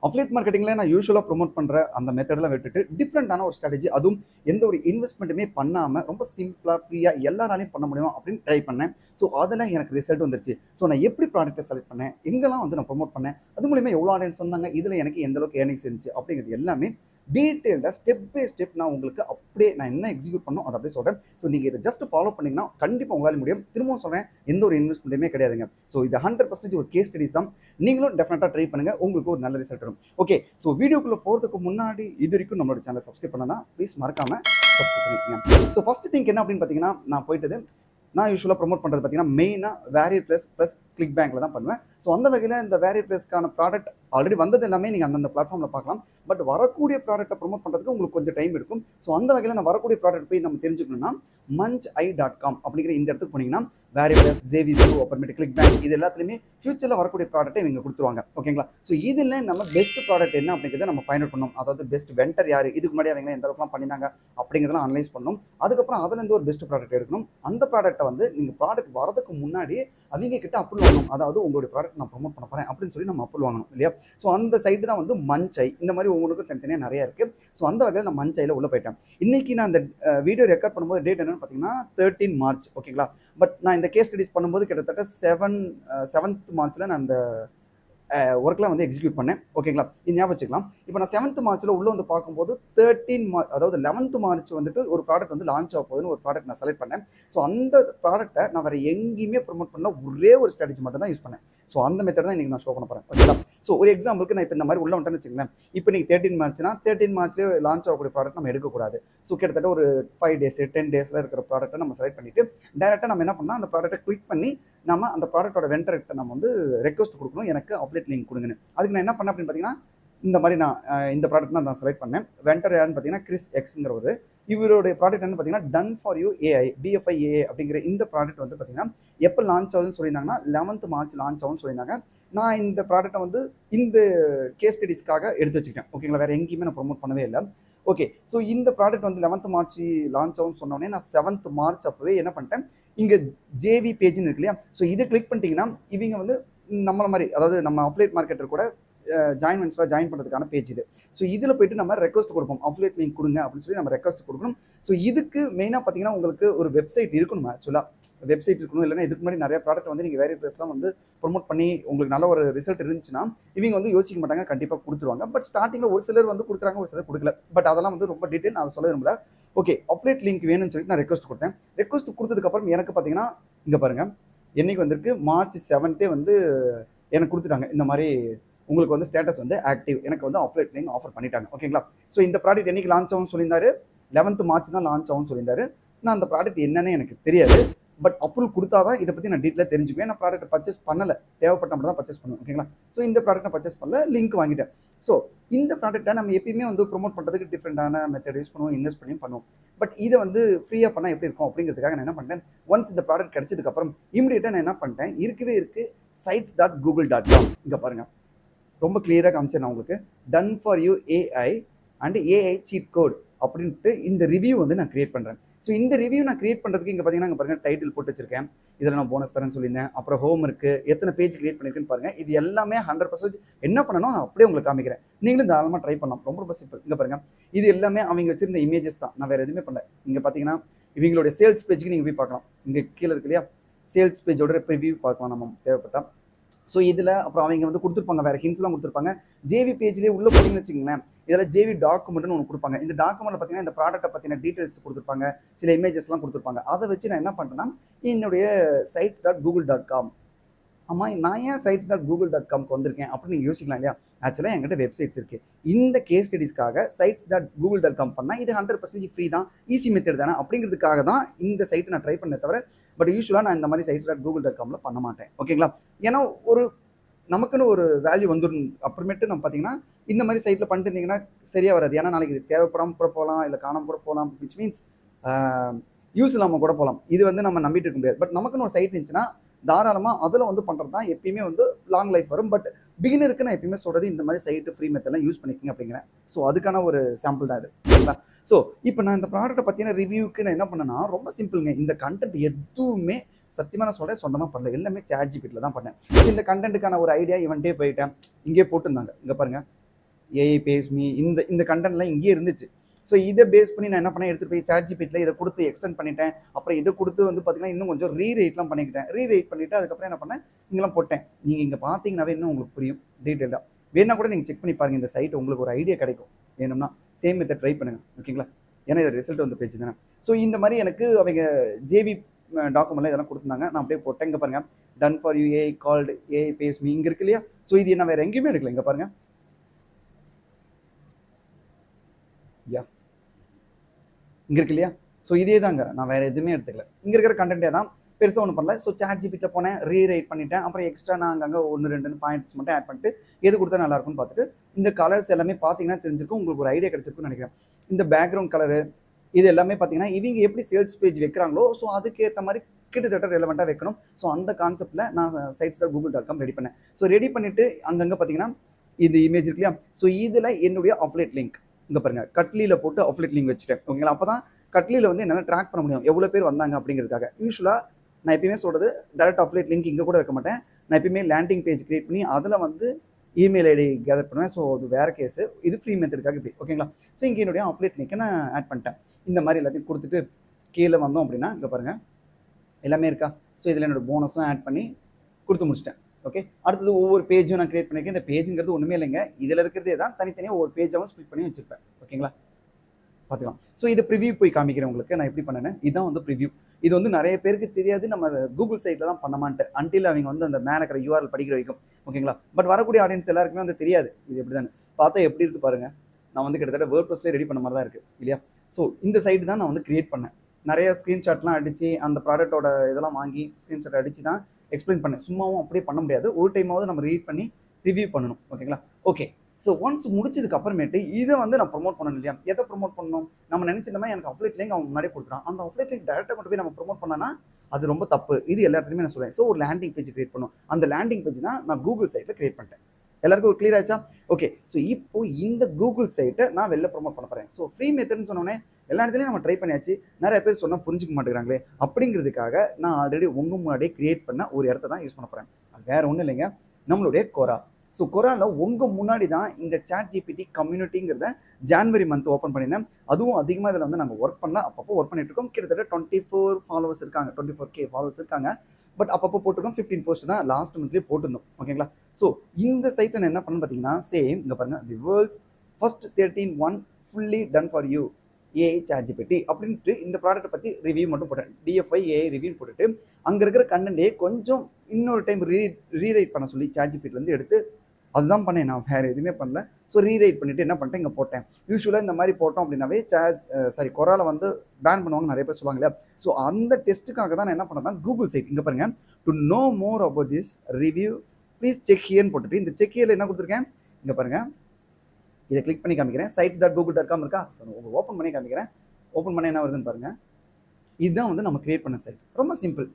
affiliate மார்க்கெட்டிங்கில் நான் யூஸ்வலாக promote பண்ணுற அந்த மெத்தடெல்லாம் விட்டுட்டு டிஃப்ரெண்ட்டான ஒரு ஸ்ட்ராட்டஜி அதுவும் எந்த ஒரு இன்வெஸ்ட்மெண்ட்டுமே பண்ணாமல் ரொம்ப சிம்பிளாக ஃப்ரீயாக எல்லாராலையும் பண்ண முடியும் அப்படின்னு ட்ரை பண்ணேன் ஸோ அதில் எனக்கு ரிசல்ட் வந்துருச்சு ஸோ நான் எப்படி ப்ராடக்ட்டை செலக்ட் பண்ணேன் எங்கெல்லாம் வந்து நான் ப்ரோமோட் பண்ணேன் அது மூலியமாக எவ்வளோ ஆடியன்ஸ் சொன்னாங்க இதில் எனக்கு எந்த அளவுக்கு ஏர்னிங்ஸ் இருந்துச்சு அப்படிங்கிறது எல்லாமே டீட்டெயில்டாக ஸ்டெப் பை ஸ்டெப் நான் உங்களுக்கு அப்படியே நான் என்ன எக்ஸிக்யூட் பண்ணணும் அதை அப்படியே சொல்கிறேன் ஸோ நீங்கள் இதை ஜஸ்ட் ஃபாலோ பண்ணிங்கன்னா கண்டிப்பாக உங்களால் முடியும் திரும்பவும் சொல்கிறேன் எந்த ஒரு இன்வெஸ்ட்மெண்ட்டுமே கிடையாதுங்க ஸோ இது ஹண்ட்ரட் பர்சன்டேஜ் ஒரு கேஸ் ஸ்டடிஸ் தான் நீங்களும் டெஃபினட்டாக ட்ரை பண்ணுங்கள் உங்களுக்கு ஒரு நல்ல ரிசல்ட் வரும் ஓகே ஸோ வீடியோக்குள்ளே போகிறதுக்கு முன்னாடி இது வரைக்கும் நம்மளோட சேனலை சப்ஸ்கிரைப் பண்ணனா ப்ளீஸ் மறக்காமல் சப்ஸ்கிரைப் பண்ணிக்கோங்க ஸோ ஃபஸ்ட் திங்க் என்ன அப்படின்னு பார்த்தீங்கன்னா நான் போயிட்டது நான் யூஸ்வலாக ப்ரோமோட் பண்ணுறது பார்த்தீங்கன்னா மெயினாக வேரியர் ப்ளஸ் ப்ளஸ் கிளிக் பேங்க்கில் தான் பண்ணுவேன் ஸோ அந்த வகையில் இந்த வேரியர் ப்ளஸ்க்கான ப்ராடக்ட் ஆல்ரெடி வந்தது எல்லாமே நீங்கள் அந்தந்த பிளாட்ஃபார்மில் பார்க்கலாம் பட் வரக்கூடிய ப்ராடக்ட்டை ப்ரோமோட் பண்ணுறதுக்கு உங்களுக்கு கொஞ்சம் டைம் எடுக்கும் ஸோ அந்த வகையில் நான் வரக்கூடிய ப்ராடக்ட் போய் நம்ம தெரிஞ்சுக்கணும்னா மஞ்ச் ஐ டாட் காம் அப்படிங்கிற இந்த இடத்துக்கு போனீங்கன்னா வேரியர் ப்ளஸ் ஜேவிசோ அப்புறமேட்டு கிளிக் பேங்க் இது எல்லாத்துலேயுமே ஃபியூச்சரில் வரக்கூடிய ப்ராடக்ட்டை இவங்க கொடுத்துருவாங்க ஓகேங்களா ஸோ இதில் நம்ம பெஸ்ட் ப்ராடக்ட் என்ன அப்படிங்கிறத நம்ம ஃபைண்ட் அவுட் பண்ணணும் அதாவது பெஸ்ட் வெண்டர் யார் இதுக்கு முன்னாடி அவங்க எந்த அளவுக்குலாம் பண்ணியிருந்தாங்க அப்படிங்கிறதெல்லாம் அனலைஸ் பண்ணணும் அதுக்கப்புறம் அதுலேருந்து ஒரு பெஸ்ட் ப்ராடக்ட் எடுக்கணும் அந்த ப்ராடக்ட்டை வந்து நீங்கள் ப்ராடக்ட் வரதுக்கு முன்னாடி அவங்க கிட்ட அப்ரூவல் வாங்கணும் அதாவது உங்களுடைய ப்ராடக்ட் நான் ப்ரோமோட் பண்ண போகிறேன் அப்படின்னு சொல்லி நம்ம அப்ரூவல் வாங்கணும் இல்லையா ஸோ அந்த சைட்டு தான் வந்து மஞ்சை இந்த மாதிரி ஒவ்வொன்றுக்கும் தனித்தனியாக நிறைய இருக்குது ஸோ அந்த வகையில் நான் மஞ்சையில் உள்ள போயிட்டேன் இன்னைக்கு நான் அந்த வீடியோ ரெக்கார்ட் பண்ணும்போது டேட் என்னன்னு பார்த்தீங்கன்னா தேர்ட்டீன் மார்ச் ஓகேங்களா பட் நான் இந்த கேஸ் ஸ்டடிஸ் பண்ணும்போது கிட்டத்தட்ட செவன் செவன்த் மார்ச்சில் நான் அந்த ஒர்க்லாம் வந்து எக்ஸிக்யூட் பண்ணேன் ஓகேங்களா இது ஞாபகம் வச்சுக்கலாம் இப்போ நான் செவன்த் மார்ச்சில் உள்ளே வந்து பார்க்கும்போது தேர்ட்டீன் மா அதாவது லெவன்த் மார்ச் வந்துட்டு ஒரு ப்ராடக்ட் வந்து லான்ச் ஆக போகுதுன்னு ஒரு ப்ராடக்ட் நான் செலக்ட் பண்ணேன் ஸோ அந்த ப்ராடக்ட்டை நான் வேறு எங்கேயுமே ப்ரொமோட் பண்ண ஒரே ஒரு ஸ்ட்ராட்டஜி மட்டும் தான் யூஸ் பண்ணேன் ஸோ அந்த மெத்தட் தான் இன்றைக்கி நான் ஷோ பண்ண போகிறேன் ஓகேங்களா ஸோ ஒரு எக்ஸாம்பிளுக்கு நான் இப்போ இந்த மாதிரி உள்ள வந்துட்டேன்னு வச்சுக்கோங்களேன் இப்போ நீங்கள் தேர்ட்டின் மார்ச்னா தேர்ட்டின் மார்ச்லேயே லான்ச் ஆகக்கூடிய ப்ராடக்ட் நம்ம எடுக்கக்கூடாது ஸோ கிட்டத்தட்ட ஒரு ஃபைவ் டேஸ் டென் டேஸில் இருக்கிற ப்ராடக்ட்டை நம்ம செலக்ட் பண்ணிவிட்டு டேரெக்டாக நம்ம என்ன பண்ணால் அந்த ப்ராடக்ட்டை கிளிக் பண்ணி நம்ம அந்த ப்ராடக்ட்டோட வெண்டர்கிட்ட நம்ம வந்து ரெக்வஸ்ட் கொடுக்கணும் எனக்கு அப்டேட் லிங்க் கொடுங்கன்னு அதுக்கு நான் என்ன பண்ணேன் அப்படின்னு பார்த்தீங்கன்னா இந்த மாதிரி நான் இந்த ப்ராடக்ட் தான் நான் செலக்ட் பண்ணேன் வெண்டர் யாருன்னு பார்த்தீங்கன்னா கிறிஸ் எக்ஸுங்கிறவர் இவருடைய ப்ராடக்ட் என்ன பார்த்தீங்கன்னா done for you AI DFI AI அப்படிங்கிற இந்த ப்ராடக்ட் வந்து பார்த்தீங்கன்னா எப்போ லான்ச் ஆகுதுன்னு சொல்லியிருந்தாங்கன்னா லெவன்த் மார்ச் லான்ச் ஆகும்னு சொல்லியிருந்தாங்க நான் இந்த ப்ராடக்ட்டை வந்து இந்த கேஸ் ஸ்டடிஸ்க்காக எடுத்து வச்சுக்கிட்டேன் ஓகேங்களா வேறு எங்கேயுமே நான் ப்ரொமோட் பண்ணவே இல்லை ஓகே ஸோ இந்த ப்ராடக்ட் வந்து லெவன்த் மார்ச் லான்ச் ஆகும்னு சொன்னோடனே நான் செவன்த் மார்ச் அப்போவே என்ன பண்ணிட்டேன் இங்கே ஜேவி பேஜ்னு இருக்கு இல்லையா ஸோ இதை கிளிக் பண்ணிட்டீங்கன்னா இவங்க வந்து நம்மள மாதிரி அதாவது நம்ம அஃப்லேட் மார்க்கெட்டர் கூட ஜாயின் வென்ஸ்டாக ஜாயின் பண்ணுறதுக்கான பேஜ் இது ஸோ இதில் போயிட்டு நம்ம ரெக்வஸ்ட் கொடுப்போம் அஃப்லேட் லிங்க் கொடுங்க அப்படின்னு சொல்லி நம்ம ரெக்வஸ்ட் கொடுக்கணும் ஸோ இதுக்கு மெயினாக பார்த்தீங்கன்னா உங்களுக்கு ஒரு வெப்சைட் இருக்கணும் ஆக்சுவலாக வெப்சைட் இருக்கணும் இல்லைன்னா இதுக்கு முன்னாடி நிறைய ப்ராடக்ட் வந்து நீங்கள் வேறு ப்ளேஸ்லாம் வந்து ப்ரொமோட் பண்ணி உங்களுக்கு நல்ல ஒரு ரிசல்ட் இருந்துச்சுன்னா இவங்க வந்து யோசிக்க மாட்டாங்க கண்டிப்பாக கொடுத்துருவாங்க பட் ஸ்டார்டிங்கில் ஒரு சிலர் வந்து கொடுக்குறாங்க ஒரு சிலர் கொடுக்கல பட் அதெல்லாம் வந்து ரொம்ப டீட்டெயில் நான் சொல்ல விரும்பல ஓகே அப்டேட் லிங்க் வேணும்னு சொல்லிட்டு நான் ரெக்வஸ்ட் கொடுத்தேன் ரெக்வஸ்ட் கொடுத்ததுக்கப்புறம் எனக்கு பார்த்தீங்கன்னா இங்கே பாருங்கள் என்னைக்கு வந்திருக்கு மார்ச் செவன்த்தே வந்து எனக்கு கொடுத்துட்டாங்க இந்த மாதிரி உங்களுக்கு வந்து ஸ்டேட்டஸ் வந்து ஆக்டிவ் எனக்கு வந்து அப்டேட் லிங்க் ஆஃபர் பண்ணிட்டாங்க ஓகேங்களா ஸோ இந்த ப்ராடக்ட் என்னைக்கு லான்ச் ஆகும்னு சொல்லியிருந்தாரு லெவன்த் மார்ச் தான் லான்ச் ஆகும்னு சொல்லியிருந்தாரு நான் அந்த ப்ராடக்ட் என்னன்னு எனக்கு தெரியாது பட் அப்ரூவல் கொடுத்தா தான் இதை பற்றி நான் டீட்டெயிலாக தெரிஞ்சுக்குவேன் நான் ப்ராடக்ட் பர்ச்சேஸ் பண்ணலை தேவைப்பட்ட மட்டும் தான் பர்ச்சேஸ் பண்ணுவேன் ஓகேங்களா ஸோ இந்த ப்ராடக்ட் நான் பர்ச்சேஸ் பண்ணல லிங்க் வாங்கிட்டேன் ஸோ இந்த ப்ராடக்ட்டை நம்ம எப்பயுமே வந்து ப்ரொமோட் பண்ணுறதுக்கு டிஃப்ரெண்டான மெத்தட் யூஸ் பண்ணுவோம் இன்வெஸ்ட் பண்ணி பண்ணுவோம் பட் இதை வந்து ஃப்ரீயாக பண்ணால் எப்படி இருக்கும் அப்படிங்கிறதுக்காக நான் என்ன பண்ணிட்டேன் ஒன்ஸ் இந்த ப்ராடக்ட் கிடைச்சதுக்கப்புறம் இமீடியட்டாக நான் என்ன பண்ணிட்டேன் இருக்கவே இருக்குது sites dot Google dot com இங்கே பாருங்கள் ரொம்ப கிளியராக காமிச்சேன் நான் உங்களுக்கு done for you AI and AI cheat code அப்படின்ட்டு இந்த ரிவ்யூ வந்து நான் கிரியேட் பண்ணுறேன் ஸோ இந்த ரிவ்யூ நான் கிரியேட் பண்ணுறதுக்கு இங்கே பார்த்தீங்கன்னா இங்கே பாருங்கள் டைட்டில் போட்டு வச்சிருக்கேன் இதில் நான் போனஸ் தரேன்னு சொல்லியிருந்தேன் அப்புறம் ஹோம் இருக்குது எத்தனை பேஜ் கிரியேட் பண்ணியிருக்குன்னு பாருங்கள் இது எல்லாமே ஹண்ட்ரட் பர்சன்டேஜ் என்ன பண்ணணும் நான் அப்படியே உங்களுக்கு காமிக்கிறேன் நீங்களும் தாராளமாக ட்ரை பண்ணலாம் ரொம்ப ரொம்ப சிம்பிள் இங்கே பாருங்கள் இது எல்லாமே அவங்க வச்சிருந்த இமேஜஸ் தான் நான் வேறு எதுவுமே பண்ணல இங்கே பார்த்தீங்கன்னா இவங்களுடைய சேல்ஸ் பேஜுக்கு நீங்கள் போய் பார்க்கலாம் இங்கே கீழே இருக்கு இல்லையா சேல்ஸ் பேஜோட ரிவ்யூ பார்க்கலாம் நம்ம தேவைப்பட்டால் ஸோ இதில் அப்புறம் அவங்க வந்து கொடுத்துருப்பாங்க வேறு ஹிண்ட்ஸ்லாம் கொடுத்துருப்பாங்க ஜேவி பேஜ்லேயே உள்ளே போனீங்கன்னு வச்சுக்கோங்களேன் இதில் ஜேவி டாக்குமெண்ட்னு ஒன்று கொடுப்பாங்க இந்த டாக்குமெண்ட்டில் பார்த்தீங்கன்னா இந்த ப்ராடக்ட்டை பற்றின டீட்டெயில்ஸ் கொடுத்துருப்பாங்க சில இமேஜஸ்லாம் கொடுத்துருப்பாங்க அதை வச்சு நான் என்ன பண்ணுறேன்னா என்னுடைய sites dot Google dot com ஆமாம் நான் ஏன் சைட்ஸ் டாட் கூகுள் டாட் காம்க்கு வந்திருக்கேன் அப்படின்னு நீங்கள் யோசிக்கலாம் இல்லையா ஆக்சுவலாக என்கிட்ட வெப்சைட்ஸ் இருக்குது இந்த கேஸ் ஸ்டடிஸ்க்காக sites dot Google dot com பண்ணால் இது ஹண்ட்ரட் பர்சன்டேஜ் ஃப்ரீ தான் ஈஸி மெத்தட் தானே அப்படிங்கிறதுக்காக தான் இந்த சைட்டை நான் ட்ரை பண்ணே தவிர பட் யூஸ்வலாக நான் இந்த மாதிரி சைட்ஸ் டாட் கூகுள் டாட் காமில் பண்ண மாட்டேன் ஓகேங்களா ஏன்னா ஒரு நமக்குன்னு ஒரு வேல்யூ வந்துடும் அப்புறமேட்டு நம்ம பார்த்தீங்கன்னா இந்த மாதிரி சைட்டில் பண்ணிட்டு இருந்தீங்கன்னா சரியாக வராது ஏன்னா நாளைக்கு இது தேவைப்படாமல் கூட போகலாம் இல்லை காணாமல் கூட போகலாம் விச் மீன்ஸ் யூஸ் இல்லாமல் கூட போகலாம் இது வந்து நம்ம நம்பிட்டு இருக்க முடியாது பட் நமக்குன்னு ஒரு சைட் இருந்துச்சுன்னா தாராளமாக அதில் வந்து பண்ணுறது தான் எப்பயுமே வந்து லாங் லைஃப் வரும் பட் பிகினருக்கு நான் எப்பயுமே சொல்கிறது இந்த மாதிரி சைட்டு ஃப்ரீ மெத்தட்லாம் யூஸ் பண்ணிக்கங்க அப்படிங்கிறேன் ஸோ அதுக்கான ஒரு சாம்பிள் தான் இது ஓகேங்களா ஸோ இப்போ நான் இந்த ப்ராடக்ட்டை பற்றின ரிவ்யூக்கு நான் என்ன பண்ணேன்னா ரொம்ப சிம்பிளுங்க இந்த கண்டென்ட் எதுவுமே சத்தியமாக நான் சொல்கிறேன் சொந்தமாக பண்ணல எல்லாமே சேட் ஜிபிட்டில் தான் பண்ணேன் ஸோ இந்த கண்டென்ட்டுக்கான ஒரு ஐடியா இவன்ட்டே போயிட்டேன் இங்கே போட்டிருந்தாங்க இங்கே பாருங்கள் ஏஐ பேஸ் மீ இந்த இந்த கண்டென்ட்லாம் இங்கேயே இருந்துச்சு ஸோ இதை பேஸ் பண்ணி நான் என்ன பண்ணேன் எடுத்துகிட்டு போய் சாட் ஜிபிட்டில் இதை கொடுத்து எக்ஸ்டெண்ட் பண்ணிட்டேன் அப்புறம் இதை கொடுத்து வந்து பார்த்தீங்கன்னா இன்னும் கொஞ்சம் ரீரேட்லாம் பண்ணிக்கிட்டேன் ரீரேட் பண்ணிவிட்டு அதுக்கப்புறம் என்ன பண்ணேன் இங்கெல்லாம் போட்டேன் நீங்கள் இங்கே பார்த்தீங்கன்னாவே இன்னும் உங்களுக்கு புரியும் டீட்டெயிலாக வேணா கூட நீங்கள் செக் பண்ணி பாருங்கள் இந்த சைட் உங்களுக்கு ஒரு ஐடியா கிடைக்கும் வேணும்னா சேம் இதை ட்ரை பண்ணுங்கள் ஓகேங்களா ஏன்னா இது ரிசல்ட் வந்து பேச்சு தானே ஸோ இந்த மாதிரி எனக்கு அவங்க ஜேவி டாக்குமெண்ட்லாம் இதெல்லாம் கொடுத்துருந்தாங்க நான் அப்படியே போட்டேன் இங்கே பாருங்கள் done for you AI called AI base me இங்கே இருக்கு இல்லையா ஸோ இது நான் வேறு எங்கேயுமே எடுக்கல இங்கே பாருங்கள் யா இங்கே இருக்கு இல்லையா ஸோ இதே தாங்க நான் வேறு எதுவுமே எடுத்துக்கல இங்கே இருக்கிற கண்டென்ட்டே தான் பெருசாக ஒன்றும் பண்ணல ஸோ சாட் ஜிபிட்டில் போனேன் ரீரைட் பண்ணிட்டேன் அப்புறம் எக்ஸ்ட்ரா நான் அங்கங்கே ஒன்று ரெண்டு பாயிண்ட்ஸ் மட்டும் ஆட் பண்ணிட்டு எது கொடுத்தா நல்லா இருக்கும்னு பார்த்துட்டு இந்த கலர்ஸ் எல்லாமே பார்த்தீங்கன்னா தெரிஞ்சிருக்கும் உங்களுக்கு ஒரு ஐடியா கிடைச்சிருக்கும்னு நினைக்கிறேன் இந்த பேக்ரவுண்ட் கலரு இது எல்லாமே பார்த்தீங்கன்னா இவங்க எப்படி சேல்ஸ் பேஜ் வைக்கிறாங்களோ ஸோ அதுக்கேற்ற மாதிரி கிட்டத்தட்ட ரெலவெண்ட்டாக வைக்கணும் ஸோ அந்த கான்செப்ட்டில் நான் sites dot Google dot com ready பண்ணேன் ஸோ ரெடி பண்ணிவிட்டு அங்கங்கே பார்த்தீங்கன்னா இது இமேஜ் இருக்கு இல்லையா ஸோ இதில் என்னுடைய அஃப்லேட் லிங்க் இங்கே பாருங்கள் கட்லியில் போட்டு அஃப்லேட் லிங்க் வச்சுட்டேன் ஓகேங்களா அப்போ தான் கட்லியில் வந்து என்னால் ட்ராக் பண்ண முடியும் எவ்வளோ பேர் வந்தாங்க அப்படிங்கிறதுக்காக யூஸ்வலாக நான் எப்பயுமே சொல்கிறது டேரக்ட் அஃப்லேட் லிங்க் இங்கே கூட வைக்க மாட்டேன் நான் எப்பயுமே லேண்டிங் பேஜ் கிரியேட் பண்ணி அதில் வந்து இமெயில் ஐடி கேதர் பண்ணுவேன் ஸோ அது வேறு கேஸு இது ஃப்ரீ மெத்தடுக்காக இப்படி ஓகேங்களா ஸோ இங்கே என்னுடைய அப்டேட் லிங்க்கை நான் ஆட் பண்ணிட்டேன் இந்த மாதிரி எல்லாத்தையும் கொடுத்துட்டு கீழே வந்தோம் அப்படின்னா இங்கே பாருங்கள் எல்லாமே இருக்கா ஸோ இதில் என்னோடய போனஸும் ஆட் பண்ணி கொடுத்து முடிச்சிட்டேன் ஓகே அடுத்தது ஒவ்வொரு பேஜும் நான் கிரியேட் பண்ணியிருக்கேன் இந்த பேஜுங்கிறது ஒன்றுமே இல்லைங்க இதில் இருக்கிறதே தான் தனித்தனியாக ஒவ்வொரு பேஜாகவும் ஸ்பிட் பண்ணி வச்சுருப்பேன் ஓகேங்களா பார்த்துக்கலாம் ஸோ இது ப்ரிவ்யூ போய் காமிக்கிறேன் உங்களுக்கு நான் எப்படி பண்ணேன் இதுதான் வந்து ப்ரிவ்யூ இது வந்து நிறைய பேருக்கு தெரியாது நம்ம கூகுள் சைட்டில் தான் பண்ணமான்ட்டு அன்டில் அவங்க வந்து அந்த மேலே இருக்கிற யூஆர்எல் படிக்கிற வரைக்கும் ஓகேங்களா பட் வரக்கூடிய ஆடியன்ஸ் எல்லாருக்குமே வந்து தெரியாது இது எப்படி தான் பார்த்தா எப்படி இருக்கு பாருங்க நான் வந்து கிட்டத்தட்ட வேர்ட் ப்ளஸ்லேயே ரெடி பண்ண மாதிரி தான் இருக்குது இல்லையா ஸோ இந்த சைடு தான் நான் வந்து கிரியேட் பண்ணேன் நிறைய ஸ்க்ரீன்ஷாட்லாம் அடித்து அந்த ப்ராடக்ட்டோட இதெல்லாம் வாங்கி ஸ்க்ரீன்ஷாட் அடித்து தான் எக்ஸ்பிளைன் பண்ணேன் சும்மாவும் அப்படியே பண்ண முடியாது ஒரு டைமாவது நம்ம ரீட் பண்ணி ரிவ்யூ பண்ணணும் ஓகேங்களா ஓகே ஸோ ஒன்ஸ் முடிச்சதுக்கு அப்புறமேட்டு இதை வந்து நான் ப்ரொமோட் பண்ணணும் இல்லையா எதை ப்ரொமோட் பண்ணணும் நம்ம நினச்சிட்டோமா எனக்கு அப்ளேட் லிங்க் அவன் முன்னாடி கொடுத்துறான் அந்த அப்ளேட் லிங்க் டேரெக்டாக கொண்டு போய் நம்ம ப்ரொமோட் பண்ணனா அது ரொம்ப தப்பு இது எல்லா இடத்துலையுமே நான் சொல்லுவேன் ஸோ ஒரு லேண்டிங் பேஜ் கிரியேட் பண்ணும் அந்த லேண்டிங் பேஜ் தான் நான் கூகுள் சைட்டில் கிரியேட் பண்ணிட்டேன் எல்லாருக்கும் ஒரு கிளியர் ஆச்சா ஓகே ஸோ இப்போ இந்த கூகுள் சைட்டை நான் வெளில ப்ரொமோட் பண்ண போகிறேன் ஸோ ஃப்ரீ மெத்தட்னு சொன்னோன்னே எல்லா இடத்துலையும் நம்ம ட்ரை பண்ணியாச்சு நிறைய பேர் சொன்னால் புரிஞ்சுக்க மாட்டேங்கிறாங்களே அப்படிங்கிறதுக்காக நான் ஆல்ரெடி உங்கள் முன்னாடியே கிரியேட் பண்ண ஒரு இடத்த தான் யூஸ் பண்ண போகிறேன் அது வேறு ஒன்றும் இல்லைங்க நம்மளுடைய கொரா ஸோ கொராவில் உங்கள் முன்னாடி தான் இந்த சாட் ஜிபிடி கம்யூனிட்டிங்கிறத ஜான்வரி மந்த் ஓப்பன் பண்ணியிருந்தேன் அதுவும் அதிகமாக இதில் வந்து நாங்கள் ஒர்க் பண்ணல அப்பப்போ ஒர்க் பண்ணிட்டு இருக்கோம் கிட்டத்தட்ட டுவெண்ட்டி ஃபோர் ஃபாலோவர்ஸ் இருக்காங்க டுவெண்ட்டி ஃபோர் கே ஃபாலோவர்ஸ் இருக்காங்க பட் அப்பப்போ போட்டிருக்கோம் ஃபிஃப்டீன் போஸ்ட் தான் லாஸ்ட் மந்த்லேயே போட்டிருந்தோம் ஓகேங்களா ஸோ இந்த சைட்டில் நான் என்ன பண்ணேன் பார்த்தீங்கன்னா சேம் இங்கே பாருங்கள் the world's first thirteen one fully done for you AI chat GPT அப்படின்ட்டு இந்த ப்ராடக்ட்டை பற்றி ரிவ்யூ மட்டும் போட்டேன் டிஎஃப்ஐ ஏஐ ரிவ்யூ போட்டுட்டு அங்கே இருக்கிற கண்டென்ட்டே கொஞ்சம் இன்னொரு டைம் ரீ ரீரைட் பண்ண சொல்லி சாட் ஜிபிட்டிலேருந்து எடுத்து அதுதான் பண்ணேன் நான் வேறு எதுவுமே பண்ணல ஸோ ரீரைட் பண்ணிவிட்டு என்ன பண்ணிட்டேன் இங்கே போட்டேன் யூஸ்வலாக இந்த மாதிரி போட்டோம் அப்படின்னாவே சேட் சாரி கொரால வந்து பேன் பண்ணுவாங்க நிறைய பேர் சொல்லுவாங்க இல்லையா ஸோ அந்த டெஸ்ட்டுக்காக தான் நான் என்ன பண்ணேன்னா கூகுள் சைட் இங்கே பாருங்கள் to know more about this review please check ஹியர்னு போட்டுட்டு இந்த செக் ஹியரில் என்ன கொடுத்துருக்கேன் இங்கே பாருங்கள் இதை கிளிக் பண்ணி காமிக்கிறேன் sites dot Google dot com இருக்கா ஸோ உங்களுக்கு ஓப்பன் பண்ணி காமிக்கிறேன் ஓப்பன் பண்ண என்ன வருதுன்னு பாருங்கள் இதுதான் வந்து நம்ம கிரியேட் பண்ண சைட் ரொம்ப சிம்பிள்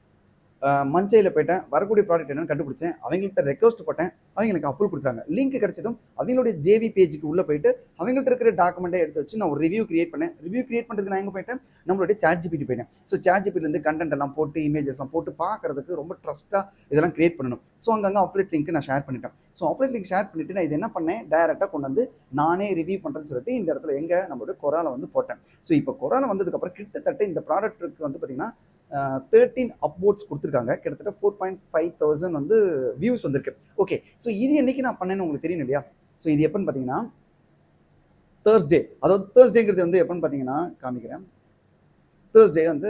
மஞ்சையில் போயிட்டேன் வரக்கூடிய ப்ராடக்ட் என்னன்னு கண்டுபிடிச்சேன் அவங்கள்ட்ட ரெக்வஸ்ட் போட்டேன் அவங்க எனக்கு அப்ரூவ் கொடுத்தாங்க லிங்க் கிடைச்சதும் அவங்களுடைய ஜேவி பேஜுக்கு உள்ளே போயிட்டு அவங்கள்ட்ட இருக்கிற டாக்குமெண்ட்டை எடுத்து வச்சு நான் ஒரு ரிவ்யூ கிரியேட் பண்ணேன் ரிவ்யூ கிரியேட் பண்ணுறதுக்கு நான் எங்கே போயிட்டேன் நம்மளுடைய சாட் ஜிபிடி போயிட்டேன் ஸோ சாட் ஜிபிலேருந்து கண்டென்ட் எல்லாம் போட்டு இமேஜஸ்லாம் போட்டு பார்க்கறதுக்கு ரொம்ப ட்ரஸ்ட்டாக இதெல்லாம் கிரியேட் பண்ணணும் ஸோ அங்கங்கே அப்லேட் லிங்க் நான் ஷேர் பண்ணிட்டேன் ஸோ அப்லேட் லிங்க் ஷேர் பண்ணிவிட்டு நான் இது என்ன பண்ணேன் டேரெக்டாக கொண்டு வந்து நானே ரிவ்யூ பண்ணுறேன்னு சொல்லிட்டு இந்த இடத்துல எங்கே நம்மளுடைய கொரால வந்து போட்டேன் ஸோ இப்போ கொரால வந்ததுக்கப்புறம் கிட்டத்தட்ட இந்த ப்ராடக்ட்டுக்கு வந்து பார்த்திங்கன்னா தேர்ட்டீன் அப்வோர்ட்ஸ் கொடுத்துருக்காங்க கிட்டத்தட்ட ஃபோர் பாயிண்ட் ஃபைவ் தௌசண்ட் வந்து வியூஸ் வந்திருக்கு ஓகே ஸோ இது என்னைக்கு நான் பண்ணேன்னு உங்களுக்கு தெரியும் இல்லையா ஸோ இது எப்போன்னு பார்த்தீங்கன்னா தேர்ஸ்டே அதாவது தேர்ஸ்டேங்கிறது வந்து எப்போன்னு பார்த்தீங்கன்னா காமிக்கிறேன் தேர்ஸ்டே வந்து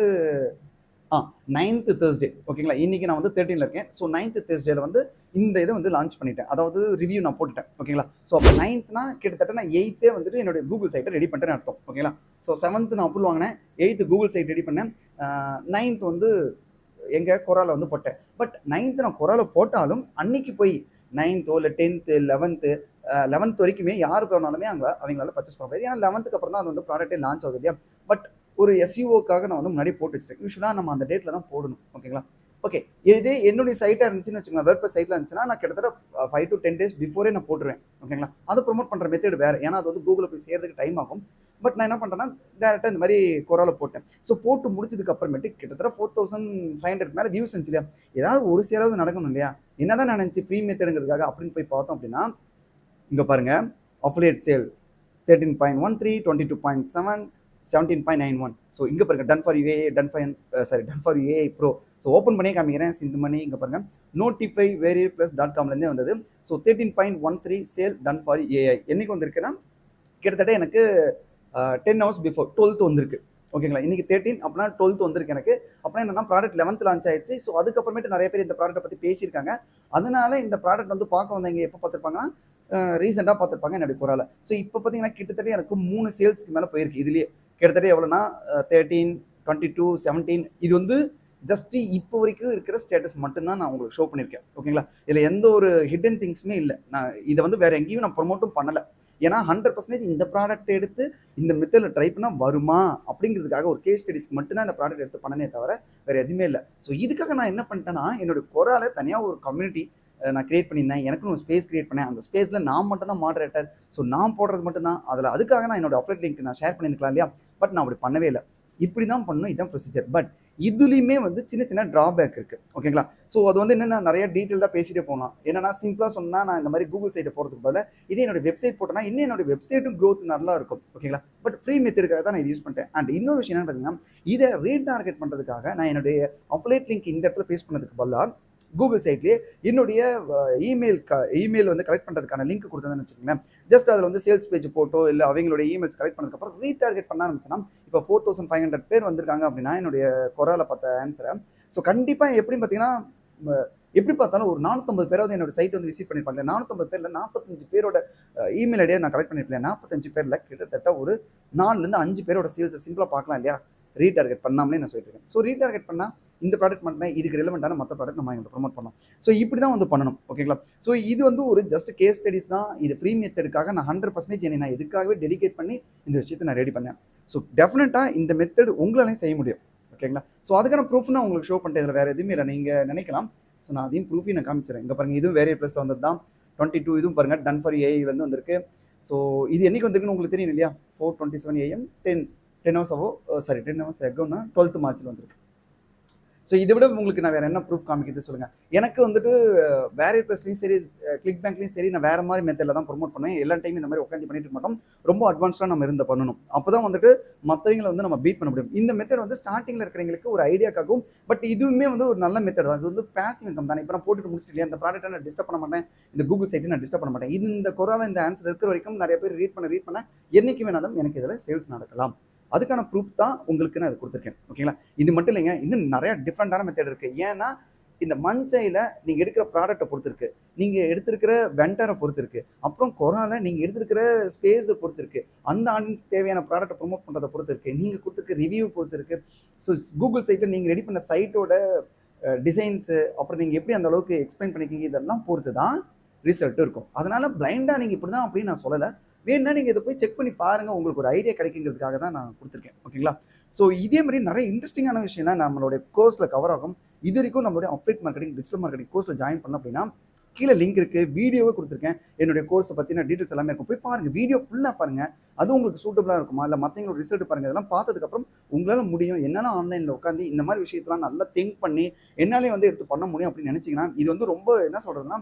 ஆ நைன்த்து தேர்ஸ்டே ஓகேங்களா இன்றைக்கி நான் வந்து தேர்ட்டீனில் இருக்கேன் ஸோ நைன்த்து தேர்ஸ்டேல வந்து இந்த இதை வந்து லான்ச் பண்ணிட்டேன் அதாவது ரிவ்யூ நான் போட்டுட்டேன் ஓகேங்களா ஸோ அப்போ நைன்த்னா கிட்டத்தட்ட நான் எயித்தே வந்துட்டு என்னுடைய கூகுள் சைட்டை ரெடி பண்ணிட்டேன்னு அர்த்தம் ஓகேங்களா ஸோ செவன்த்து நான் அப்புள் வாங்கினேன் எயித்து கூகுள் சைட் ரெடி பண்ணேன் நைன்த் வந்து எங்கள் கொரால வந்து போட்டேன் பட் நைன்த்து நான் கொரால போட்டாலும் அன்னைக்கு போய் நைன்த்தோ இல்லை டென்த்து லெவன்த்து லெவன்த் வரைக்குமே யார் போனாலுமே அங்கே அவங்களால பர்ச்சேஸ் பண்ண முடியாது ஏன்னா லெவன்த்துக்கு அப்புறம் தான் அது வந்து ப்ராடக்ட்டே லான்ச் ஆகுது இல்லையா பட் ஒரு எஸ்யூஓக்காக நான் வந்து முன்னாடி போட்டு வச்சிட்டேன் யூஸ்வலாக நம்ம அந்த டேட்டில் தான் போடணும் ஓகேங்களா ஓகே இதே என்னுடைய சைட்டாக இருந்துச்சுன்னு வச்சுக்கோங்க வேர்பஸ் சைட்டில் இருந்துச்சுன்னா நான் கிட்டத்தட்ட ஃபைவ் டு டென் டேஸ் பிஃபோரே நான் போட்டுருவேன் ஓகேங்களா அதை ப்ரொமோட் பண்ணுற மெத்தட் வேறு ஏன்னா அது வந்து கூகுளில் போய் சேர்றதுக்கு டைம் ஆகும் பட் நான் என்ன பண்ணுறேன்னா டேரெக்டாக இந்த மாதிரி கொரால போட்டேன் ஸோ போட்டு முடிச்சதுக்கு அப்புறமேட்டு கிட்டத்தட்ட ஃபோர் தௌசண்ட் ஃபைவ் ஹண்ட்ரட் மேலே வியூஸ் இருந்துச்சு இல்லையா ஏதாவது ஒரு சேராவது நடக்கணும் இல்லையா என்னதான் நினச்சி ஃப்ரீ மெத்தடுங்கிறதுக்காக அப்படின்னு போய் பார்த்தோம் அப்படின்னா இங்கே பாருங்கள் affiliate sale thirteen point one three twenty two point seven seventeen point nine one so இங்கே பாருங்க done for you AI done for sorry done for you AI pro so open பண்ணி காமிக்கிறேன் சிந்து மணி இங்கே பாருங்க நோட்டிஃபை வேரியர் ப்ளஸ் டாட் காம்லேருந்தே வந்தது so thirteen point one three sale done for AI என்னைக்கு வந்திருக்குன்னா கிட்டத்தட்ட எனக்கு டென் ஹவர்ஸ் பிஃபோர் டுவெல்த் வந்திருக்கு ஓகேங்களா இன்னைக்கு தேர்ட்டின் அப்படின்னா டுவெல்த் வந்திருக்கு எனக்கு அப்புறம் என்னன்னா ப்ராடக்ட் லெவன்த் லான்ச் ஆயிடுச்சு ஸோ அதுக்கப்புறமேட்டு நிறைய பேர் இந்த ப்ராடக்ட்டை பற்றி பேசியிருக்காங்க அதனால இந்த ப்ராடக்ட் வந்து பார்க்க வந்தவங்க எப்போ பார்த்துருப்பாங்கன்னா ரீசெண்டாக பார்த்துருப்பாங்க என்னுடைய குரால ஸோ இப்போ பார்த்தீங்கன்னா கிட்டத்தட்ட எனக்கு மூணு சேல்ஸ்க்கு மேலே போயிருக்கு இதுலேயே கிட்டத்தட்ட எவ்வளோனா தேர்ட்டீன் டுவெண்ட்டி டூ செவன்டீன் இது வந்து ஜஸ்ட் இப்போ வரைக்கும் இருக்கிற ஸ்டேட்டஸ் மட்டும்தான் நான் உங்களுக்கு ஷோ பண்ணியிருக்கேன் ஓகேங்களா இதில் எந்த ஒரு ஹிடன் திங்ஸுமே இல்லை நான் இதை வந்து வேற எங்கேயும் நான் ப்ரொமோட்டும் பண்ணலை ஏன்னா ஹண்ட்ரட் பர்சன்டேஜ் இந்த ப்ராடக்ட் எடுத்து இந்த மெத்தடில் ட்ரை பண்ணால் வருமா அப்படிங்கிறதுக்காக ஒரு கேஸ் ஸ்டடிஸ்க்கு மட்டும்தான் இந்த ப்ராடக்ட் எடுத்து பண்ணனே தவிர வேறு எதுவுமே இல்லை ஸோ இதுக்காக நான் என்ன பண்ணிட்டேன்னா என்னோட குரால தனியாக ஒரு கம்யூனிட்டி நான் கிரியேட் பண்ணியிருந்தேன் எனக்குன்னு ஒரு ஸ்பேஸ் கிரியேட் பண்ணேன் அந்த ஸ்பேஸில் நான் மட்டும் தான் மாடரேட்டர் ஸோ நான் போடுறது மட்டும் தான் அதில் அதுக்காக நான் என்னோட அஃப்லேட் லிங்க் நான் ஷேர் பண்ணியிருக்கலாம் இல்லையா பட் நான் அப்படி பண்ணவே இல்லை இப்படி தான் பண்ணணும் இதுதான் ப்ரொசீஜர் பட் இதுலேயுமே வந்து சின்ன சின்ன ட்ராபேக் இருக்குது ஓகேங்களா ஸோ அது வந்து என்னென்ன நிறைய டீட்டெயிலாக பேசிட்டே போகலாம் என்னன்னா சிம்பிளாக சொன்னால் நான் இந்த மாதிரி கூகுள் சைட்டை போகிறதுக்கு பதிலாக இதே என்னோட வெப்சைட் போட்டேன்னா இன்னும் என்னோட வெப்சைட்டும் க்ரோத் நல்லா இருக்கும் ஓகேங்களா பட் ஃப்ரீ மெத்தடுக்காக தான் நான் இது யூஸ் பண்ணிட்டேன் அண்ட் இன்னொரு விஷயம் என்னன்னு பார்த்தீங்கன்னா இதை ரீடார்கெட் பண்ணுறதுக்காக நான் என்னுடைய அஃப்லேட் லிங்க் இந்த இடத்துல பேஸ் பண்ணதுக்கு பதிலாக கூகுள் சைட்லேயே என்னுடைய இமெயில் க இமெயில் வந்து கலெக்ட் பண்ணுறதுக்கான லிங்க் கொடுத்ததுன்னு வச்சுக்கோங்களேன் ஜஸ்ட் அதில் வந்து சேல்ஸ் பேஜ் போட்டோ இல்லை அவங்களோட இமெயில்ஸ் கலெக்ட் பண்ணதுக்கப்புறம் ரீடார்கெட் பண்ண ஆரம்பிச்சேன்னா இப்போ ஃபோர் தௌசண்ட் ஃபைவ் ஹண்ட்ரட் பேர் வந்திருக்காங்க அப்படின்னா என்னுடைய கொரால பார்த்த ஆன்சரை ஸோ கண்டிப்பாக எப்படின்னு பார்த்தீங்கன்னா எப்படி பார்த்தாலும் ஒரு நானூற்றம்பது பேராவது என்னோட சைட் வந்து விசிட் பண்ணியிருப்பாங்க நானூற்றம்பது பேரில் நாற்பத்தஞ்சு பேரோட இமெயில் ஐடியா நான் கலெக்ட் பண்ணியிருப்பேன் நாற்பத்தஞ்சு பேரில் கிட்டத்தட்ட ஒரு நாலுலேருந்து அஞ்சு பேரோட சேல்ஸை சிம்பிளாக பார்க்கலாம் இல்லையா ரீடார்கெட் பண்ணாமலே நான் சொல்லிட்டு இருக்கேன் ஸோ ரீடார்கெட் பண்ணால் இந்த ப்ராடக்ட் மட்டும் இதுக்கு ரிலவெண்ட்டான மற்ற ப்ராடக்ட் நம்ம எங்களுக்கு ப்ரொமோட் பண்ணோம் ஸோ இப்படி தான் வந்து பண்ணணும் ஓகேங்களா ஸோ இது வந்து ஒரு ஜஸ்ட் கேஸ் ஸ்டடிஸ் தான் இது ஃப்ரீ மெத்தடுக்காக நான் ஹண்ட்ரட் பர்சன்டேஜ் என்னை நான் இதுக்காகவே டெடிகேட் பண்ணி இந்த விஷயத்தை நான் ரெடி பண்ணேன் ஸோ டெஃபினட்டாக இந்த மெத்தட் உங்களாலையும் செய்ய முடியும் ஓகேங்களா ஸோ அதுக்கான ப்ரூஃப் நான் உங்களுக்கு ஷோ பண்ணிட்டேன் இதில் வேறு எதுவுமே இல்லை நீங்கள் நினைக்கலாம் ஸோ நான் அதையும் ப்ரூஃபையும் நான் காமிச்சிடுறேன் இங்கே பாருங்கள் இதுவும் வேரிய ப்ளஸில் வந்தது தான் டுவெண்ட்டி டூ இதுவும் பாருங்கள் டன் ஃபார் ஏஐ வந்து வந்திருக்கு ஸோ இது என்னைக்கு வந்திருக்குன்னு உங்களுக்கு தெரியும் இல்லையா four twenty seven AM ten ten hours ஆவோ சாரி டென் ஹவர்ஸ் எகோன்னா டுவெல்த் மார்ச்சில் வந்திருக்கு ஸோ இதை விட உங்களுக்கு நான் வேறு என்ன ப்ரூஃப் காமிக்கிறது சொல்லுங்கள் எனக்கு வந்துட்டு வேற ப்ளஸ்லையும் சரி கிளிக் பேங்க்லையும் சரி நான் வேறு மாதிரி மெத்தடில் தான் ப்ரொமோட் பண்ணுவேன் எல்லா டைமும் இந்த மாதிரி உட்காந்து பண்ணிட்டு இருக்க மாட்டோம் ரொம்ப அட்வான்ஸ்டாக நம்ம இருந்த பண்ணணும் அப்போ தான் வந்துட்டு மற்றவங்களை வந்து நம்ம பீட் பண்ண முடியும் இந்த மெத்தட் வந்து ஸ்டார்டிங்கில் இருக்கிறவங்களுக்கு ஒரு ஐடியாக்காகவும் பட் இதுவுமே வந்து ஒரு நல்ல மெத்தட் தான் இது வந்து பேசிவ் இன்கம் தானே இப்போ நான் போட்டுட்டு முடிச்சிட்டு இல்லையா அந்த ப்ராடக்ட்டை நான் டிஸ்டர்ப் பண்ண மாட்டேன் இந்த கூகுள் சைட்டை நான் டிஸ்டர்ப் பண்ண மாட்டேன் இது இந்த கொரோனா இந்த ஆன்சர் இருக்கிற வரைக்கும் நிறைய பேர் ரீட் பண்ண ரீட் பண்ண என்னைக்கு வேணாலும் எனக்கு இதில் சேல்ஸ் நடக்கலாம் அதுக்கான ப்ரூஃப் தான் உங்களுக்கு நான் அது கொடுத்துருக்கேன் ஓகேங்களா இது மட்டும் இல்லைங்க இன்னும் நிறைய டிஃப்ரெண்டான மெத்தட் இருக்குது ஏன்னா இந்த மஞ்சையில் நீங்கள் எடுக்கிற ப்ராடக்ட்டை பொறுத்து இருக்கு நீங்கள் எடுத்திருக்கிற வெண்டரை பொறுத்து இருக்கு அப்புறம் கொரோனாவில் நீங்கள் எடுத்திருக்கிற ஸ்பேஸை பொறுத்து இருக்கு அந்த ஆடியன்ஸ்க்கு தேவையான ப்ராடக்ட்டை ப்ரொமோட் பண்ணுறதை பொறுத்து இருக்கு நீங்கள் கொடுத்துருக்க ரிவ்யூ பொறுத்து இருக்கு ஸோ கூகுள் சைட்டில் நீங்கள் ரெடி பண்ண சைட்டோட டிசைன்ஸு அப்புறம் நீங்கள் எப்படி அந்த அளவுக்கு எக்ஸ்பிளைன் பண்ணிக்கிங்க இதெல்லாம் பொறுத்து தான் ரிசல்ட் இருக்கும் அதனால பிளைண்டாக நீங்கள் இப்படி தான் அப்படின்னு நான் சொல்லலை வேணும்னா நீங்கள் இதை போய் செக் பண்ணி பாருங்கள் உங்களுக்கு ஒரு ஐடியா கிடைக்குங்கிறதுக்காக தான் நான் கொடுத்துருக்கேன் ஓகேங்களா ஸோ இதே மாதிரி நிறைய இன்ட்ரெஸ்டிங்கான விஷயம்லாம் நம்மளுடைய கோர்ஸில் கவர் ஆகும் இது வரைக்கும் நம்மளுடைய அப்டேட் மார்க்கெட்டிங் டிஜிட்டல் மார்க்கெட்டிங் கோர்ஸில் ஜாயின் பண்ண அப்படின்னா கீழே லிங்க் இருக்குது வீடியோவே கொடுத்துருக்கேன் என்னுடைய கோர்ஸை பற்றின டீட்டெயில்ஸ் எல்லாமே இருக்கும் போய் பாருங்கள் வீடியோ ஃபுல்லாக பாருங்கள் அது உங்களுக்கு சூட்டபுளாக இருக்குமா இல்லை மற்றவங்களோட ரிசல்ட் பாருங்கள் இதெல்லாம் பார்த்ததுக்கப்புறம் உங்களால் முடியும் என்னால் ஆன்லைனில் உட்காந்து இந்த மாதிரி விஷயத்தெல்லாம் நல்லா திங்க் பண்ணி என்னாலே வந்து எடுத்து பண்ண முடியும் அப்படின்னு நினச்சிங்கன்னா இது வந்து ரொம்ப என்ன சொல்கிறதுனா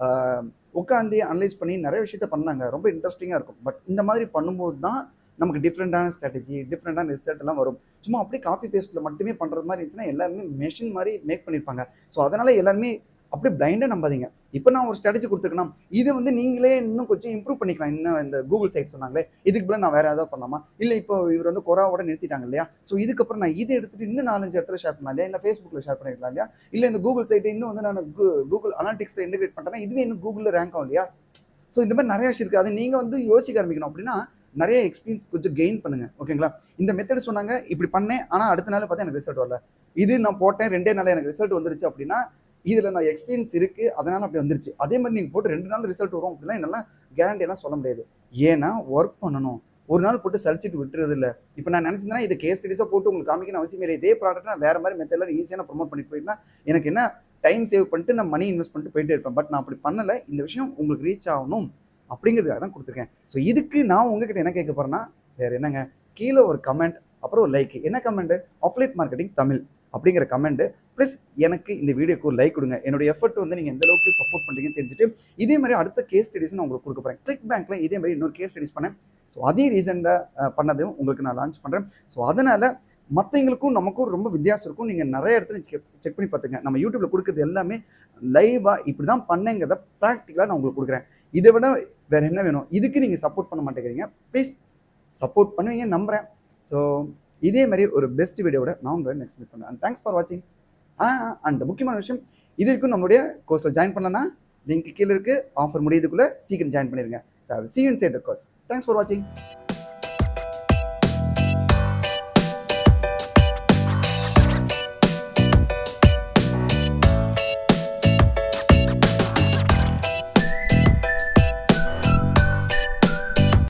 உட்காந்து அனலைஸ் பண்ணி நிறைய விஷயத்த பண்ணாங்க ரொம்ப இன்ட்ரெஸ்டிங்காக இருக்கும் பட் இந்த மாதிரி பண்ணும்போது தான் நமக்கு டிஃப்ரெண்ட்டான ஸ்ட்ராட்டஜி டிஃப்ரெண்ட்டான ரிசல்ட் எல்லாம் வரும் சும்மா அப்படியே காப்பி பேஸ்ட்டில் மட்டுமே பண்ணுறது மாதிரி இருந்துச்சுன்னா எல்லாருமே மெஷின் மாதிரி மேக் பண்ணியிருப்பாங்க ஸோ அதனால் எல்லாருமே அப்படியே பிளைண்டாக நம்பாதீங்க இப்போ நான் ஒரு ஸ்ட்ராட்டஜி கொடுத்துருக்கேன் இது வந்து நீங்களே இன்னும் கொஞ்சம் இம்ப்ரூவ் பண்ணிக்கலாம் இன்னும் இந்த கூகுள் சைட் சொன்னாங்களே இதுக்கு பதிலாக நான் வேறு ஏதாவது பண்ணலாமா இல்லை இப்போ இவர் வந்து கொராவோட நிறுத்திட்டாங்க இல்லையா ஸோ இதுக்கப்புறம் நான் இதை எடுத்துகிட்டு இன்னும் நாலஞ்சு இடத்துல ஷேர் பண்ணலாம் இல்லையா இல்லை ஃபேஸ்புக்கில் ஷேர் பண்ணிருக்கலாம் இல்லையா இல்லை இந்த கூகுள் சைட்டை இன்னும் வந்து நான் கூகுள் அனாலிட்டிக்ஸில் இன்டிகிரேட் பண்ணுறேன்னா இதுவே இன்னும் கூகுளில் ரேங்க் ஆகும் இல்லையா ஸோ இந்த மாதிரி நிறைய விஷயம் இருக்குது அது நீங்கள் வந்து யோசிக்க ஆரம்பிக்கணும் அப்படின்னா நிறைய எக்ஸ்பீரியன்ஸ் கொஞ்சம் கெயின் பண்ணுங்க ஓகேங்களா இந்த மெத்தட் சொன்னாங்க இப்படி பண்ணேன் ஆனால் அடுத்த நாள் பார்த்தா எனக்கு ரிசல்ட் வரல இது நான் போட்டேன் ரெண்டே நாள் எனக்கு ரிசல்ட் வந்துருச்சு அப்படின்னா இதில் நான் எக்ஸ்பீரியன்ஸ் இருக்குது அதனால் அப்படி வந்துருச்சு அதே மாதிரி நீங்கள் போட்டு ரெண்டு நாள் ரிசல்ட் வரும் அப்படின்னா என்னால் கேரண்டியெல்லாம் சொல்ல முடியாது ஏன்னா ஒர்க் பண்ணணும் ஒரு நாள் போட்டு சலிச்சிட்டு விட்டுறது இல்லை இப்போ நான் நினச்சிருந்தேன்னா இது கேஸ் ஸ்டடிஸாக போட்டு உங்களுக்கு காமிக்கணும் அவசியம் இல்லை இதே ப்ராடக்ட் நான் வேறு மாதிரி மெத்தடில் ஈஸியாக நான் ப்ரொமோட் பண்ணிட்டு போயிட்டுனா எனக்கு என்ன டைம் சேவ் பண்ணிட்டு நான் மணி இன்வெஸ்ட் பண்ணிட்டு போயிட்டே இருப்பேன் பட் நான் அப்படி பண்ணலை இந்த விஷயம் உங்களுக்கு ரீச் ஆகணும் அப்படிங்கிறதுக்காக தான் கொடுத்துருக்கேன் ஸோ இதுக்கு நான் உங்ககிட்ட என்ன கேட்க போகிறேன்னா வேறு என்னங்க கீழே ஒரு கமெண்ட் அப்புறம் ஒரு லைக் என்ன கமெண்ட் அஃப்லேட் மார்க்கெட்டிங் தமிழ் அப்படிங்கிற கமெண்ட் ப்ளஸ் எனக்கு இந்த வீடியோக்கு ஒரு லைக் கொடுங்க என்னோட எஃபர்ட் வந்து நீங்கள் எந்த அளவுக்கு சப்போர்ட் பண்ணுறீங்கன்னு தெரிஞ்சுட்டு இதே மாதிரி அடுத்த கேஸ் ஸ்டடிஸ் நான் உங்களுக்கு கொடுக்க போகிறேன் கிளிக் பேங்க்கில் இதே மாதிரி இன்னொரு கேஸ் ஸ்டடிஸ் பண்ணேன் ஸோ அதே ரீசெண்டாக பண்ணதும் உங்களுக்கு நான் லான்ச் பண்ணுறேன் ஸோ அதனால் மற்றவங்களுக்கும் நமக்கும் ரொம்ப வித்தியாசம் இருக்கும் நீங்கள் நிறைய இடத்துல செக் பண்ணி பார்த்துங்க நம்ம யூடியூப்பில் கொடுக்குறது எல்லாமே லைவாக இப்படி தான் பண்ணேங்கிறத ப்ராக்டிக்கலாக நான் உங்களுக்கு கொடுக்குறேன் இதை விட வேறு என்ன வேணும் இதுக்கு நீங்கள் சப்போர்ட் பண்ண மாட்டேங்கிறீங்க ப்ளீஸ் சப்போர்ட் பண்ணுவீங்க நம்புகிறேன் ஸோ இதே மாதிரி ஒரு பெஸ்ட் வீடியோட நான் உங்களை நெக்ஸ்ட் மீட் பண்ணுறேன் தேங்க்ஸ் ஃபார் வாட்சிங் ஆ அண்ட் முக்கியமான விஷயம் இது வரைக்கும் நம்மளுடைய கோர்ஸில் ஜாயின் பண்ணலன்னா லிங்க் கீழே இருக்குது ஆஃபர் முடியதுக்குள்ளே சீக்கிரம் ஜாயின் பண்ணிடுங்க so see you in chat course thanks for வாட்சிங்